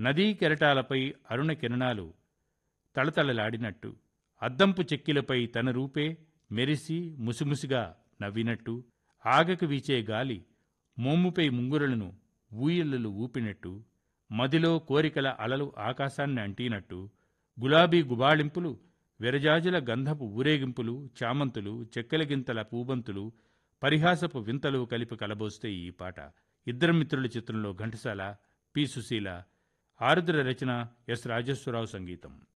నదీ కెరటాలపై అరుణ కిరణాలు తళతళలాడినట్టు అద్దంపు చెక్కిలపై తన రూపే మెరిసి ముసిముసిగా నవ్వినట్టు ఆగక వీచే గాలి మోముపై ముంగురలను ఊయల్లలు ఊపినట్టు మదిలో కోరికల అలలు ఆకాశాన్ని అంటినట్టు గులాబీ గుబాళింపులు విరజాజుల గంధపు ఊరేగింపులు చామంతులు చెక్కలగింతల పూబంతులు పరిహాసపు వింతలు కలిపి కలబోస్తే ఈ పాట ఇద్దరు మిత్రుల చిత్రంలో ఘంటసాల పి సుశీల ఆరుద్ర రచన ఎస్ రాజేశ్వరరావు సంగీతం